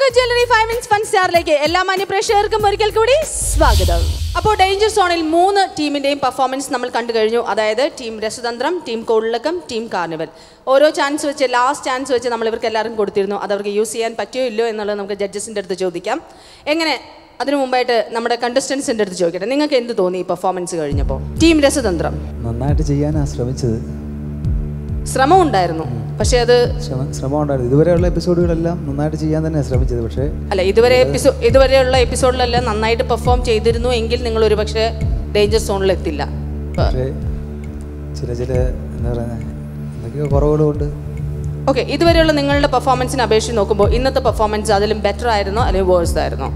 മുക്ക jewellery five minutes fun സ്റ്റാറിലേക്ക് എല്ലാ മാന്യ പ്രേക്ഷകർക്കും ഒരിക്കൽ കൂടി സ്വാഗതം അപ്പോൾ ഡേഞ്ചർ സോണിൽ മൂന്ന് ടീമിന്റെയും പെർഫോമൻസ് നമ്മൾ കണ്ടു കഴിഞ്ഞു അതായത് team Rasathanthram team Kolilakkam team carnival ഓരോ ചാൻസ് വെച്ച് ലാസ്റ്റ് ചാൻസ് വെച്ച് നമ്മൾ ഇവർക്ക് എല്ലാവർക്കും കൊടുത്തിരുന്നു അത് അവർക്ക് യൂസ് ചെയ്യാൻ പറ്റിയോ ഇല്ലയോ എന്നുള്ളത് നമുക്ക് ജഡ്ജസിന്റെ അടുത്ത് ചോദിക്കാം എങ്ങനെ അതിനു മുമ്പായിട്ട് നമ്മുടെ കണ്ടസ്റ്റൻസിന്റെ അടുത്ത് ചോദിക്കട്ടെ നിങ്ങൾക്ക് എന്ത് തോന്നി ഈ പെർഫോമൻസ് കഴിഞ്ഞപ്പോൾ ടീം രസതന്ത്രം നന്നായിട്ട് ചെയ്യാനാണ് ശ്രമിച്ചത് ശ്രമം ഉണ്ടായിരുന്നു പക്ഷേ അത് ശ്രമ ശ്രമം ഉണ്ടായിരുന്നു ഇതുവരെയുള്ള എപ്പിസോഡുകളെല്ലാം നന്നായിട്ട് ചെയ്യാൻ തന്നെയാണ് ശ്രമിച്ചത് പക്ഷേ അല്ല ഇതുവരെ എപ്പിസോ ഇതുവരെയുള്ള എപ്പിസോഡിലെല്ലാം നന്നായിട്ട് പെർഫോം ചെയ്തിരുന്നു എങ്കിൽ നിങ്ങൾ ഒരുപക്ഷെ ഡേഞ്ചർ സോണിൽ എത്തില്ല ഇപ്പൊ- പക്ഷേ ചില ചില എന്താ പറയുന്നത് എന്തൊക്കെയോ കുറവുകളുണ്ട് ഓക്കെ ഇതുവരെയുള്ള നിങ്ങളുടെ പെർഫോമൻസിനെ അപേക്ഷിച്ച് നോക്കുമ്പോൾ ഇന്നത്തെ പെർഫോമൻസ് അതിലും ബെറ്റർ ആയിരുന്നോ അല്ലെങ്കിൽ വേഴ്സ് ആയിരുന്നോ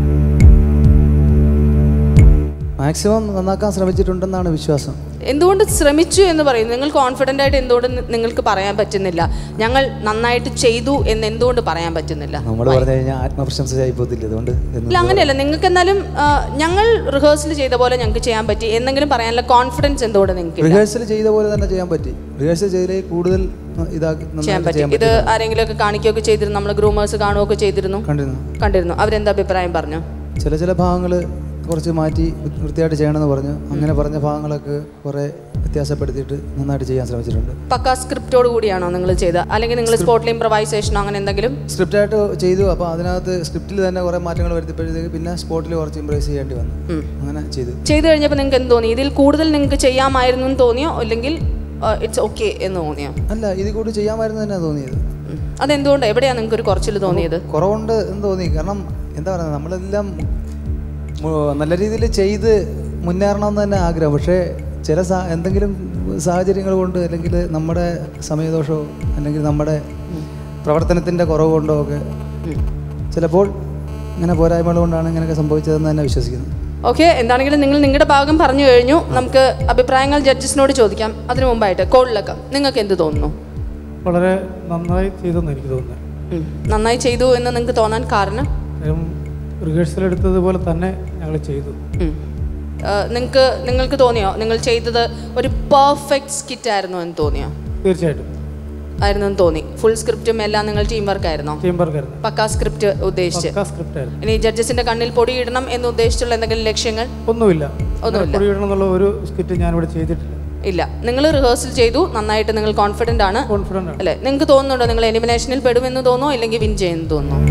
മാക്സിമം നന്നാക്കാൻ ശ്രമിച്ചിട്ടുണ്ടെന്നാണ് വിശ്വാസം എന്തുകൊണ്ട് ശ്രമിച്ചു എന്ന് പറയുന്നു നിങ്ങൾ കോൺഫിഡൻ്റ് ആയിട്ട് എന്തുകൊണ്ട് നി- നിങ്ങൾക്ക് പറയാൻ പറ്റുന്നില്ല ഞങ്ങൾ നന്നായിട്ട് ചെയ്തു എന്ന് എന്തുകൊണ്ട് പറയാൻ പറ്റുന്നില്ല നമ്മൾ പറഞ്ഞു കഴിഞ്ഞാൽ ആത്മപ്രശംസയായി പോകത്തില്ല അതുകൊണ്ട് എന്നും ഇല്ല അങ്ങനെയല്ല നിങ്ങൾക്ക് എന്നാലും ആ, ഞങ്ങൾ റിഹേഴ്സൽ ചെയ്ത പോലെ ഞങ്ങൾക്ക് ചെയ്യാൻ പറ്റി എന്തെങ്കിലും പറയാനുള്ള കോൺഫിഡൻസ് എന്തുകൊണ്ട് നിങ്ങൾക്ക് റിഹേഴ്സൽ ചെയ്ത പോലെ തന്നെ ചെയ്യാൻ പറ്റി റിഹേഴ്സൽ ചെയ്തതിൽ കൂടുതൽ ഇതാക്കി ചെയ്യാൻ നന്നായിട്ട് പറ്റി ചെയ്യാൻ ഇത് പറ്റി ആരെങ്കിലും ഒക്കെ കാണിക്കുകയൊക്കെ ചെയ്തിരുന്നു നമ്മൾ ഗ്രൂമേഴ്സ് കാണുകയൊക്കെ ചെയ്തിരുന്നു കണ്ടിരുന്നു കണ്ടിരുന്നു അവരെന്താ അഭിപ്രായം പറഞ്ഞു ചില ചില ഭാഗങ്ങൾ കുറച്ച് മാറ്റി വൃത്തിയായിട്ട് ചെയ്യണമെന്ന് പറഞ്ഞു അങ്ങനെ പറഞ്ഞ ഭാഗങ്ങളൊക്കെ കുറേ വ്യത്യാസപ്പെടുത്തിയിട്ട് നന്നായിട്ട് ചെയ്യാൻ ശ്രമിച്ചിട്ടുണ്ട് പക്ക സ്ക്രിപ്റ്റോട് കൂടിയാണോ നിങ്ങൾ ചെയ്തത് അല്ലെങ്കിൽ നിങ്ങൾ സ്പോട്ടിൽ ഇംപ്രവൈസേഷനോ അങ്ങനെ എന്തെങ്കിലും സ്ക്രിപ്റ്റായിട്ട് ചെയ്തു അപ്പോൾ അതിനകത്ത് സ്ക്രിപ്റ്റിൽ തന്നെ കുറേ മാറ്റങ്ങൾ വരുത്തിയപ്പോഴത്തേക്ക് പിന്നെ സ്പോട്ടിൽ കുറച്ച് ഇമ്പ്രൈസ് ചെയ്യേണ്ടി വന്നു ഉം. അങ്ങനെ ചെയ്തു ചെയ്തു കഴിഞ്ഞപ്പോൾ നിങ്ങൾക്ക് എന്ത് തോന്നി ഇതിൽ കൂടുതൽ നിങ്ങൾക്ക് ചെയ്യാമായിരുന്നു എന്ന് തോന്നിയോ അല്ലെങ്കിൽ ഇറ്റ്സ് ഓക്കെ എന്ന് തോന്നിയോ അല്ല ഇതിൽ കൂടി ചെയ്യാമായിരുന്നു തന്നെ തോന്നിയത് ഉം. അതെന്തുകൊണ്ട് എവിടെയാണ് നിങ്ങൾക്ക് ഒരു കുറച്ചിൽ തോന്നിയത് കുറവുണ്ട് എന്ന് തോന്നി കാരണം എന്താ പറയുക നമ്മളെല്ലാം മു- നല്ല രീതിയിൽ ചെയ്ത് മുന്നേറണമെന്ന് തന്നെ ആഗ്രഹം പക്ഷേ ചില സാ എന്തെങ്കിലും സാഹചര്യങ്ങൾ കൊണ്ട് അല്ലെങ്കിൽ നമ്മുടെ സമയദോഷമോ അല്ലെങ്കിൽ നമ്മുടെ പ്രവർത്തനത്തിൻ്റെ കുറവ് കൊണ്ടോ ഒക്കെ ചിലപ്പോൾ ഇങ്ങനെ പോരായ്മകൾ കൊണ്ടാണ് ഇങ്ങനെയൊക്കെ സംഭവിച്ചതെന്ന് തന്നെ വിശ്വസിക്കുന്നു ഓക്കെ എന്താണെങ്കിലും നിങ്ങൾ നിങ്ങളുടെ ഭാഗം പറഞ്ഞു കഴിഞ്ഞു നമുക്ക് അഭിപ്രായങ്ങൾ ജഡ്ജസിനോട് ചോദിക്കാം അതിനു മുമ്പായിട്ട് കോളിലൊക്കെ നിങ്ങൾക്ക് എന്ത് തോന്നുന്നു വളരെ നന്നായി ചെയ്തെന്ന് എനിക്ക് തോന്നുന്നത് ഉം. നന്നായി ചെയ്തു എന്ന് നിങ്ങൾക്ക് തോന്നാൻ കാരണം കാര്യം റിഹേഴ്സൽ എടുത്തതുപോലെ തന്നെ ഞങ്ങൾ ചെയ്തു നിങ്ങൾക്ക് നിങ്ങൾക്ക് തോന്നിയോ നിങ്ങൾ ചെയ്തത് ഒരു പെർഫെക്റ്റ് സ്കിറ്റ് ആയിരുന്നു എന്ന് തോന്നിയോ തീർച്ചയായിട്ടും ആയിരുന്നു എന്ന് തോന്നി ഫുൾ സ്ക്രിപ്റ്റും എല്ലാം നിങ്ങൾ ടീം വർക്ക് ആയിരുന്നോ ടീം വർക്കായിരുന്നു പക്കാ സ്ക്രിപ്റ്റ് ഉദ്ദേശിച്ച് പക്കാ സ്ക്രിപ്റ്റ് ആയിരുന്നു ഇനി ജഡ്ജസിന്റെ കണ്ണിൽ പൊടിയിടണം എന്ന് ഉദ്ദേശിച്ചുള്ള എന്തെങ്കിലും ലക്ഷ്യങ്ങൾ ഒന്നുമില്ല ഒന്നുമില്ല. പൊടിയിടണം എന്നുള്ള ഒരു സ്കിറ്റ് ഞാനിവിടെ ചെയ്തിട്ടില്ല ഇല്ല നിങ്ങൾ റിഹേഴ്സൽ ചെയ്തു നന്നായിട്ട് നിങ്ങൾ കോൺഫിഡന്റ് ആണ് കോൺഫിഡൻ്റ് ആണ് അല്ലേ നിങ്ങൾക്ക് തോന്നുന്നുണ്ടോ നിങ്ങൾ എലിമിനേഷനിൽ പെടുമെന്ന് തോന്നുന്നു ഇല്ലെങ്കിൽ വിൻ ചെയ്യുമെന്ന് തോന്നുന്നു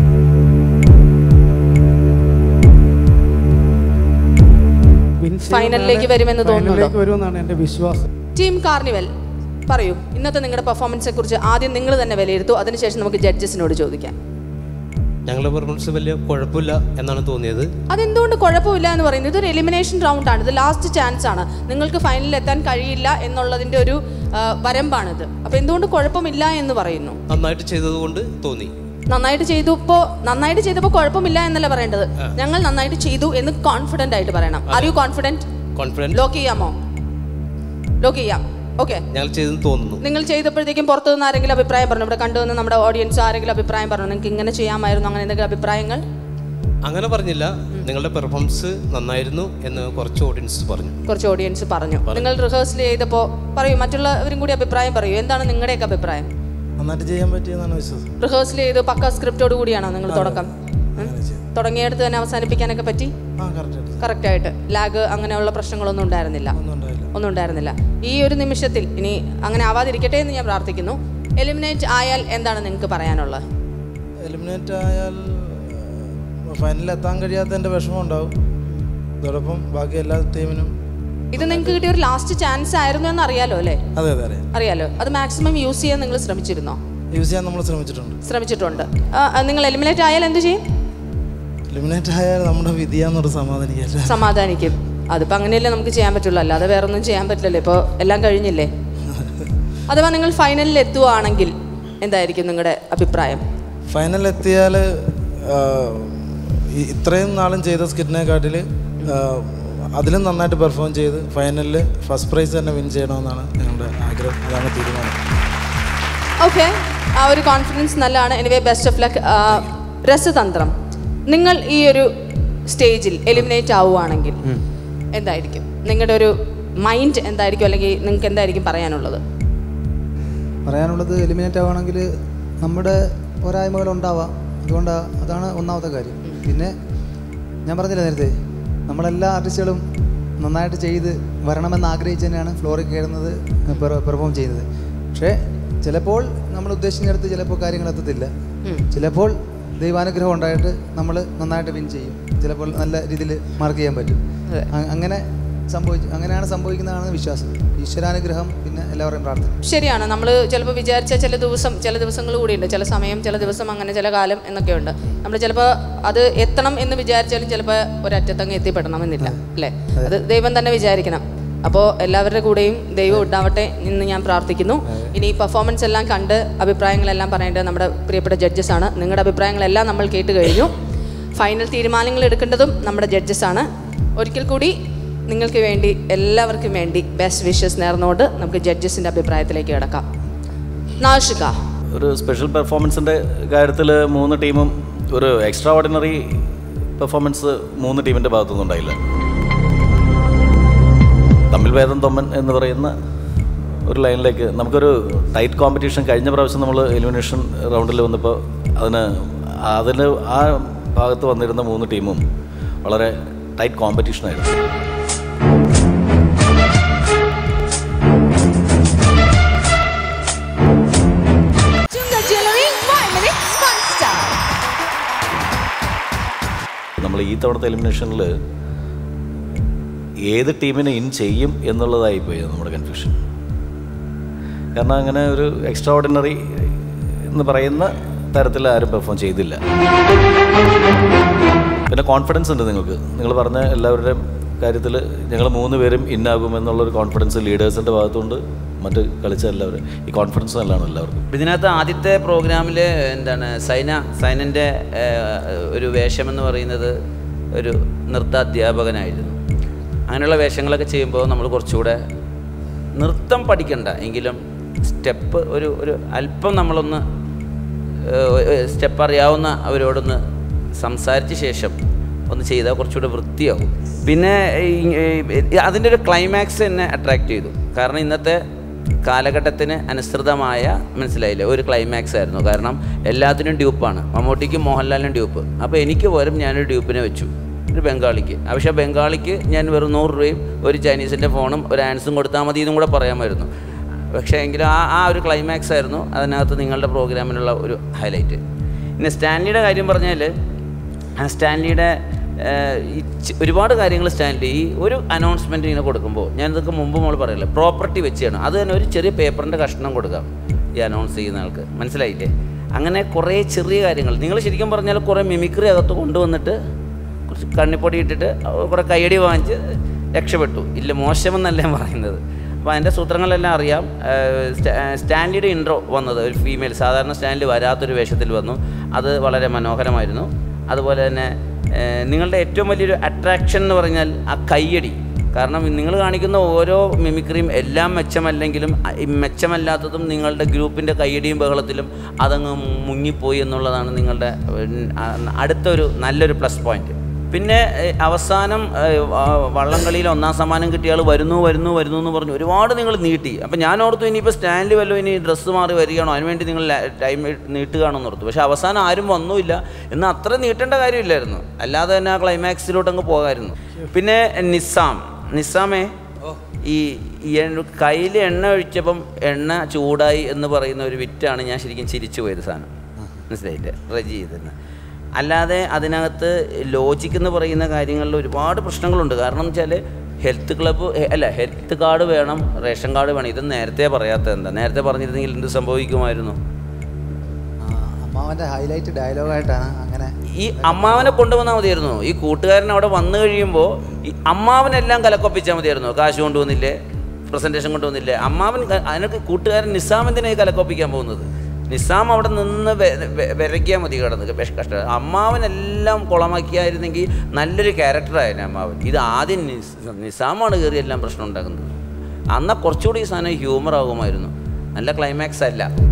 Win ചെയ്യുമെന്നാണ് ഫൈനലിലേക്ക് വരുമെന്ന് തോന്നുന്നുണ്ടോ? ഫൈനലിലേക്ക് വരുമെന്നാണ് എൻ്റെ വിശ്വാസം ടീം കാർണിവൽ പറയൂ ഇന്നത്തെ നിങ്ങളുടെ പെർഫോമൻസിനെ കുറിച്ച് ആദ്യം നിങ്ങൾ തന്നെ വിലയിരുത്തൂ അതിനുശേഷം നമുക്ക് ജഡ്ജസിനോട് ചോദിക്കാം ഞങ്ങളുടെ പെർഫോമൻസ് വലിയ കുഴപ്പമില്ല എന്നാണ് തോന്നിയത് അതെന്തുകൊണ്ട് കുഴപ്പമില്ല എന്ന് പറയുന്നത് ഇതൊരു എലിമിനേഷൻ റൗണ്ട് ആണ് ഇത് ലാസ്റ്റ് ചാൻസ് ആണ് നിങ്ങൾക്ക് ഫൈനലിൽ എത്താൻ കഴിയില്ല എന്നുള്ളതിന്റെ ഒരു ആ, വരമ്പാണിത് അപ്പൊ എന്തുകൊണ്ട് കുഴപ്പമില്ല എന്ന് പറയുന്നു നന്നായിട്ട് ചെയ്തതുകൊണ്ട് തോന്നി നന്നായിട്ട് ചെയ്തപ്പോ നന്നായിട്ട് ചെയ്തപ്പോൾ കുഴപ്പമില്ല എന്നല്ല പറയേണ്ടത് ഞങ്ങൾ നന്നായിട്ട് ചെയ്തു എന്ന് കോൺഫിഡന്റ് ആയിട്ട് പറയണം are you confident confidence lock ചെയ്യാമോ ലോക്ക് ചെയ്യാം ഓക്കെ ഞങ്ങൾ ചെയ്തെന്ന് തോന്നുന്നു നിങ്ങൾ ചെയ്തപ്പോഴത്തേക്കും പുറത്തു നിന്ന് ആരെങ്കിലും അഭിപ്രായം പറഞ്ഞു ഇവിടെ കണ്ടുവന്ന് നമ്മുടെ ഓഡിയൻസ് ആരെങ്കിലും അഭിപ്രായം പറഞ്ഞു നിങ്ങൾക്ക് ഇങ്ങനെ ചെയ്യാമായിരുന്നു അങ്ങനെ എന്തെങ്കിലും അഭിപ്രായങ്ങൾ അങ്ങനെ പറഞ്ഞില്ല നിങ്ങളുടെ പെർഫോമൻസ് നന്നായിരുന്നു എന്ന് കുറച്ച് ഓഡിയൻസ് പറഞ്ഞു കുറച്ച് ഓഡിയൻസ് പറഞ്ഞു നിങ്ങൾ റിഹേഴ്സൽ ചെയ്തപ്പോൾ പറയൂ മറ്റുള്ളവരും കൂടി അഭിപ്രായം പറയൂ എന്താണ് നിങ്ങളുടെയൊക്കെ അഭിപ്രായം നന്നായിട്ട് ചെയ്യാൻ പറ്റിയെന്നാണ് വിശ്വാസം റിഹേഴ്സൽ ചെയ്ത് പക്ക സ്ക്രിപ്റ്റോട് കൂടിയാണോ നിങ്ങൾ തുടക്കം ഉം? തുടങ്ങിയെടുത്ത് തന്നെ അവസാനിപ്പിക്കാനൊക്കെ പറ്റി ആ കറക്റ്റായിട്ട് കറക്റ്റായിട്ട് ലാഗ് അങ്ങനെയുള്ള പ്രശ്നങ്ങളൊന്നും ഉണ്ടായിരുന്നില്ല ഒന്നും ഉണ്ടായില്ല ഒന്നും ഉണ്ടായിരുന്നില്ല ഈ ഒരു നിമിഷത്തിൽ ഇനി അങ്ങനെ ആവാതിരിക്കട്ടെ എന്ന് ഞാൻ പ്രാർത്ഥിക്കുന്നു എലിമിനേറ്റ് ആയാൽ എന്താണ് നിങ്ങൾക്ക് പറയാനുള്ളത് എലിമിനേറ്റ് ആയാൽ ഫൈനലിൽ എത്താൻ കഴിയാത്തതിൻ്റെ വിഷമം ഉണ്ടാവും അതോടൊപ്പം ബാക്കി എല്ലാ ടീമിനും ഇത് നിങ്ങൾക്ക് കിട്ടിയ ഒരു ലാസ്റ്റ് ചാൻസ് ആയിരുന്നു എന്ന് അറിയാലോ അല്ലേ അതെ അതെ അറിയാം അറിയാലോ അത് മാക്സിമം യൂസ് ചെയ്യാൻ നിങ്ങൾ ശ്രമിച്ചിരുന്നോ യൂസ് ചെയ്യാൻ നമ്മൾ ശ്രമിച്ചിട്ടുണ്ട് ശ്രമിച്ചിട്ടുണ്ട് ആ, ആ, നിങ്ങൾ എലിമിനേറ്റ് ആയാൽ എന്ത് ചെയ്യും എലിമിനേറ്റ് ആയാൽ നമ്മുടെ വിധിയാന്നൊരു സമാധാനിക്കല്ല സമാധാനിക്കും അതിപ്പോൾ അങ്ങനെയല്ലേ നമുക്ക് ചെയ്യാൻ പറ്റുള്ളൂ അല്ലാതെ വേറെ ഒന്നും ചെയ്യാൻ പറ്റില്ലല്ലോ ഇപ്പോൾ എല്ലാം കഴിഞ്ഞില്ലേ അഥവാ നിങ്ങൾ ഫൈനലിൽ എത്തുവാണെങ്കിൽ എന്തായിരിക്കും നിങ്ങളുടെ അഭിപ്രായം ഫൈനലിൽ എത്തിയാൽ ഇത്രയും നാളും ചെയ്ത സ്കിറ്റിനെക്കാട്ടിൽ അതിലും നന്നായിട്ട് പെർഫോം ചെയ്ത് ഫൈനലിൽ ഫസ്റ്റ് പ്രൈസ് തന്നെ വിൻ ചെയ്യണമെന്നാണ് ഞങ്ങളുടെ ആഗ്രഹം അതാണ് തീരുമാനം ഓക്കെ ആ ഒരു കോൺഫിഡൻസ് നല്ലതാണ് എനിവേ ബെസ്റ്റ് ഓഫ് ലക്ക് രസതന്ത്രം നിങ്ങൾ ഈ ഒരു സ്റ്റേജിൽ എലിമിനേറ്റ് ആവുകയാണെങ്കിൽ എന്തായിരിക്കും നിങ്ങളുടെ ഒരു മൈൻഡ് എന്തായിരിക്കും അല്ലെങ്കിൽ നിങ്ങൾക്ക് എന്തായിരിക്കും പറയാനുള്ളത് പറയാനുള്ളത് എലിമിനേറ്റ് ആവുകയാണെങ്കിൽ നമ്മുടെ പോരായ്മകൾ ഉണ്ടാവാം അതുകൊണ്ട് അതാണ് ഒന്നാമത്തെ കാര്യം പിന്നെ ഞാൻ പറഞ്ഞില്ല നേരത്തെ നമ്മളെല്ലാ ആർട്ടിസ്റ്റുകളും നന്നായിട്ട് ചെയ്ത് വരണമെന്ന് ആഗ്രഹിച്ച് തന്നെയാണ് ഫ്ലോറിൽ കയറുന്നത് പെർഫോം ചെയ്യുന്നത് പക്ഷേ ചിലപ്പോൾ നമ്മൾ ഉദ്ദേശിച്ചിടത്ത് ചിലപ്പോൾ കാര്യങ്ങൾ എത്തത്തില്ല ചിലപ്പോൾ ദൈവാനുഗ്രഹം ഉണ്ടായിട്ട് നമ്മൾ നന്നായിട്ട് വിൻ ചെയ്യും ചിലപ്പോൾ നല്ല രീതിയിൽ മാർക്ക് ചെയ്യാൻ പറ്റും അ- അങ്ങനെ സംഭവിച്ചു അങ്ങനെയാണ് സംഭവിക്കുന്നതാണെന്ന് വിശ്വാസം ഈശ്വരാനുഗ്രഹം പിന്നെ എല്ലാവരുടെയും പ്രാർത്ഥന ശരിയാണ് നമ്മൾ ചിലപ്പോൾ വിചാരിച്ച ചില ദിവസം ചില ദിവസങ്ങൾ കൂടിയുണ്ട് ചില സമയം ചില ദിവസം അങ്ങനെ ചില കാലം എന്നൊക്കെ ഉണ്ട് നമ്മൾ ചിലപ്പോൾ അത് എത്തണം എന്ന് വിചാരിച്ചാലും ചിലപ്പോൾ ഒരറ്റത്തങ്ങ് എത്തിപ്പെടണമെന്നില്ല അല്ലേ അത് ദൈവം തന്നെ വിചാരിക്കണം അപ്പോൾ എല്ലാവരുടെ കൂടെയും ദൈവം ഉണ്ടാവട്ടെ എന്ന് ഞാൻ പ്രാർത്ഥിക്കുന്നു ഇനി പെർഫോമൻസ് എല്ലാം കണ്ട് അഭിപ്രായങ്ങളെല്ലാം പറയേണ്ടത് നമ്മുടെ പ്രിയപ്പെട്ട ജഡ്ജസ് ആണ് നിങ്ങളുടെ അഭിപ്രായങ്ങളെല്ലാം നമ്മൾ കേട്ട് കഴിഞ്ഞു ഫൈനൽ തീരുമാനങ്ങൾ എടുക്കേണ്ടതും നമ്മുടെ ജഡ്ജസ് ആണ് ഒരിക്കൽ കൂടി നിങ്ങൾക്ക് വേണ്ടി എല്ലാവർക്കും വേണ്ടി ബെസ്റ്റ് വിഷസ് നേർന്നുകൊണ്ട് നമുക്ക് ജഡ്ജസിൻ്റെ അഭിപ്രായത്തിലേക്ക് കിടക്കാം നാഷിക ഒരു സ്പെഷ്യൽ പെർഫോമൻസിൻ്റെ കാര്യത്തിൽ മൂന്ന് ടീമും ഒരു എക്സ്ട്രാ ഓർഡിനറി പെർഫോമൻസ് മൂന്ന് ടീമിൻ്റെ ഭാഗത്തുനിന്നും ഉണ്ടായില്ല തമ്മിൽ ഭേദം തൊമ്മൻ എന്ന് പറയുന്ന ഒരു ലൈനിലേക്ക് നമുക്കൊരു ടൈറ്റ് കോമ്പറ്റീഷൻ കഴിഞ്ഞ പ്രാവശ്യം നമ്മൾ എലിമിനേഷൻ റൗണ്ടിൽ വന്നപ്പോൾ അതിന് അതിന് ആ ഭാഗത്ത് വന്നിരുന്ന മൂന്ന് ടീമും വളരെ ടൈറ്റ് കോമ്പറ്റീഷനായിരുന്നു Chunga Jewelry, five minutes, one star. നമ്മൾ ഈ തവണത്തെ എലിമിനേഷനിൽ ഏത് ടീമിനെ ഇൻ ചെയ്യും എന്നുള്ളതായിപ്പോയി നമ്മുടെ കൺഫ്യൂഷൻ കാരണം അങ്ങനെ ഒരു എക്സ്ട്രാ ഓർഡിനറി എന്ന് പറയുന്ന തരത്തിൽ ആരും പെർഫോം ചെയ്തില്ല പിന്നെ കോൺഫിഡൻസ് ഉണ്ട് നിങ്ങൾക്ക് നിങ്ങൾ പറഞ്ഞ എല്ലാവരുടെയും കാര്യത്തിൽ ഞങ്ങൾ മൂന്ന് പേരും ഇന്നാകും എന്നുള്ളൊരു കോൺഫിഡൻസ് ലീഡേഴ്സിൻ്റെ ഭാഗത്തുണ്ട് മറ്റ് കളിച്ച എല്ലാവരും ഈ കോൺഫിഡൻസ് നല്ലതാണ് എല്ലാവർക്കും ഇതിനകത്ത് ആദ്യത്തെ പ്രോഗ്രാമിൽ എന്താണ് സൈന സൈനൻ്റെ ഒരു വേഷമെന്ന് പറയുന്നത് ഒരു നൃത്താധ്യാപകനായിരുന്നു അങ്ങനെയുള്ള വേഷങ്ങളൊക്കെ ചെയ്യുമ്പോൾ നമ്മൾ കുറച്ചുകൂടെ നൃത്തം പഠിക്കണ്ട എങ്കിലും സ്റ്റെപ്പ് ഒരു ഒരു അല്പം നമ്മളൊന്ന് സ്റ്റെപ്പ് അറിയാവുന്ന അവരോടൊന്ന് സംസാരിച്ച ശേഷം ഒന്ന് ചെയ്താൽ കുറച്ചുകൂടെ വൃത്തിയാവും പിന്നെ ഈ- ഈ- അതിൻ്റെ ഒരു ക്ലൈമാക്സ് എന്നെ അട്രാക്റ്റ് ചെയ്തു കാരണം ഇന്നത്തെ കാലഘട്ടത്തിന് അനുസൃതമായ മനസ്സിലായില്ലേ ഒരു ക്ലൈമാക്സ് ആയിരുന്നു കാരണം എല്ലാത്തിനും ഡ്യൂപ്പാണ് മമ്മൂട്ടിക്കും മോഹൻലാലിനും ഡ്യൂപ്പ് അപ്പോൾ എനിക്ക് പകരം ഞാനൊരു ഡ്യൂപ്പിനെ വെച്ചു ഒരു ബംഗാളിക്ക് പക്ഷേ ബംഗാളിക്ക് ഞാൻ വെറും നൂറ് രൂപയും ഒരു ചൈനീസിൻ്റെ ഫോണും ഒരു ആൻസും കൊടുത്താൽ മതി എന്നും കൂടെ പറയാമായിരുന്നു പക്ഷേ എങ്കിലും ആ ആ ഒരു ക്ലൈമാക്സ് ആയിരുന്നു അതിനകത്ത് നിങ്ങളുടെ പ്രോഗ്രാമിനുള്ള ഒരു ഹൈലൈറ്റ് പിന്നെ സ്റ്റാൻലിയുടെ കാര്യം പറഞ്ഞാൽ ആ സ്റ്റാൻലിയുടെ ഏഹ്, ഈ ചി- ഒരുപാട് കാര്യങ്ങൾ സ്റ്റാൻലി ഈ ഒരു അനൗൺസ്മെൻറ്റ് ഇങ്ങനെ കൊടുക്കുമ്പോൾ ഞാൻ ഇതൊക്കെ മുമ്പ് നമ്മൾ പറയില്ല പ്രോപ്പർട്ടി വെച്ച് ചെയ്യണം അത് തന്നെ ഒരു ചെറിയ പേപ്പറിൻ്റെ കഷ്ണം കൊടുക്കാം ഈ അനൗൺസ് ചെയ്യുന്ന ആൾക്ക് മനസ്സിലായില്ലേ അങ്ങനെ കുറേ ചെറിയ കാര്യങ്ങൾ നിങ്ങൾ ശരിക്കും പറഞ്ഞാൽ കുറേ മിമിക്രി അകത്ത് കൊണ്ടുവന്നിട്ട് കുറച്ച് കണ്ണിപ്പൊടി ഇട്ടിട്ട് കുറേ കയ്യടി വാങ്ങിച്ച് രക്ഷപ്പെട്ടു ഇല്ല മോശമെന്നല്ല ഞാൻ പറയുന്നത് അപ്പോൾ അതിൻ്റെ സൂത്രങ്ങളെല്ലാം അറിയാം ഏഹ് സ്റ്റാ- ഏഹ് സ്റ്റാൻലിയുടെ ഇൻട്രോ വന്നത് ഒരു ഫീമെയിൽ സാധാരണ സ്റ്റാൻലി വരാത്തൊരു വേഷത്തിൽ വന്നു അത് വളരെ മനോഹരമായിരുന്നു അതുപോലെ തന്നെ ഏഹ് നിങ്ങളുടെ ഏറ്റവും വലിയൊരു അട്രാക്ഷൻ എന്ന് പറഞ്ഞാൽ ആ കയ്യടി കാരണം നിങ്ങൾ കാണിക്കുന്ന ഓരോ മിമിക്രിയും എല്ലാം മെച്ചമല്ലെങ്കിലും അ- ഈ മെച്ചമല്ലാത്തതും നിങ്ങളുടെ ഗ്രൂപ്പിൻ്റെ കയ്യടിയും ബഹളത്തിലും അതങ്ങ് മുങ്ങിപ്പോയി എന്നുള്ളതാണ് നിങ്ങളുടെ ഉം, ആ- അടുത്തൊരു നല്ലൊരു പ്ലസ് പോയിന്റ് പിന്നെ ഏഹ്, അവസാനം ഏഹ്, വ- വള്ളംകളിയിൽ ഒന്നാം സമ്മാനം കിട്ടിയ ആൾ വരുന്നു വരുന്നു വരുന്നു എന്ന് പറഞ്ഞു ഒരുപാട് നിങ്ങൾ നീട്ടി അപ്പം ഞാൻ ഓർത്തു ഇനിയിപ്പോൾ സ്റ്റാൻഡിൽ വല്ലതും ഇനി ഡ്രസ്സ് മാറി വരികയാണോ അതിനുവേണ്ടി നിങ്ങൾ ടൈം നീട്ടുകയാണോ എന്ന് ഓർത്തു പക്ഷേ അവസാനം ആരും വന്നുമില്ല എന്നാൽ അത്ര നീട്ടേണ്ട കാര്യമില്ലായിരുന്നു അല്ലാതെ തന്നെ ആ ക്ലൈമാക്സിലോട്ട് അങ്ങ് പോകാമായിരുന്നു പിന്നെ നിസാം നിസാമേ ഈ കയ്യിൽ എണ്ണ ഒഴിച്ചപ്പം എണ്ണ ചൂടായി എന്ന് പറയുന്ന ഒരു വിറ്റാണ് ഞാൻ ശരിക്കും ചിരിച്ചു പോയത് സാധനം മനസ്സിലായില്ലേ റെജി ചെയ്തെന്ന് അല്ലാതെ അതിനകത്ത് ലോജിക് എന്ന് പറയുന്ന കാര്യങ്ങളിൽ ഒരുപാട് പ്രശ്നങ്ങളുണ്ട് കാരണം എന്ന് വെച്ചാൽ ഹെൽത്ത് ക്ലബ്ബ് അല്ല ഹെൽത്ത് കാർഡ് വേണം റേഷൻ കാർഡ് വേണം ഇത് നേരത്തെ പറയാത്ത എന്താ നേരത്തെ പറഞ്ഞിരുന്നെങ്കിൽ എന്ത് സംഭവിക്കുമായിരുന്നു ആ, അമ്മാവൻ്റെ ഹൈലൈറ്റ് ഡയലോഗായിട്ടാണ് അങ്ങനെ ഈ അമ്മാവനെ കൊണ്ടുവന്നാൽ മതിയായിരുന്നു ഈ കൂട്ടുകാരൻ അവിടെ വന്നു കഴിയുമ്പോൾ ഈ അമ്മാവനെല്ലാം കലക്കൊപ്പിച്ചാൽ മതിയായിരുന്നു കാശ് കൊണ്ടുവന്നില്ലേ പ്രസൻറ്റേഷൻ കൊണ്ടുവന്നില്ലേ അമ്മാവൻ ക- അതിനൊക്കെ കൂട്ടുകാരൻ നിസാം എന്തിനായി കലക്കൊപ്പിക്കാൻ പോകുന്നത് നിസാം അവിടെ നിന്ന് വിരയ്ക്കാൻ മതി കിടന്ന് വിഷ- കഷ്ടം അമ്മാവനെല്ലാം കുളമാക്കിയായിരുന്നെങ്കിൽ നല്ലൊരു ക്യാരക്ടറായിരുന്നു അമ്മാവൻ ഇത് ആദ്യം നിസ്- നിസാമാണ് കയറി എല്ലാം പ്രശ്നം ഉണ്ടാക്കുന്നത് അന്നാൽ കുറച്ചുകൂടി ഈ സാധനം ഹ്യൂമർ ആകുമായിരുന്നു നല്ല ക്ലൈമാക്സ് അല്ല